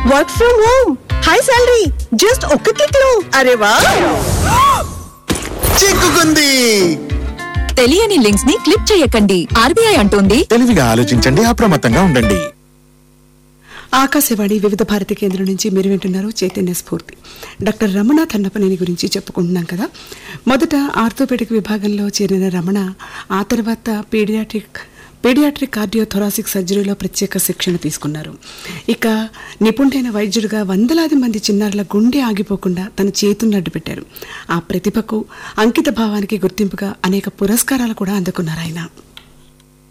work from home high salary just ఒక్క click లో అరే వా చిక్కుకుంది తెలియని లింక్స్ ని క్లిక్ చేయకండి ఆర్బీఐ అంటోంది తెలివిగా ఆలోచించండి అప్రమత్తంగా ఉండండి ఆకాశవాణి వివిధ భారతి కేంద్రం నుంచి మీరు వింటున్నారు చైతన్య స్ఫూర్తి డాక్టర్ రమణ తన్నపనేని గురించి చెప్పుకుంటున్నాం కదా మొదట ఆర్థోపెడిక్ విభాగంలో చేరిన రమణ ఆ తర్వాత పీడియాట్రిక్ పీడియాట్రిక్ కార్డియోథొరాసిక్ సర్జరీలో ప్రత్యేక శిక్షణ తీసుకున్నారు ఇక నిపుణుడైన వైద్యుడిగా వందలాది మంది చిన్నారుల గుండె ఆగిపోకుండా తన చేతులను అడ్డుపెట్టారు ఆ ప్రతిభకు అంకిత భావానికి గుర్తింపుగా అనేక పురస్కారాలు కూడా అందుకున్నారు ఆయన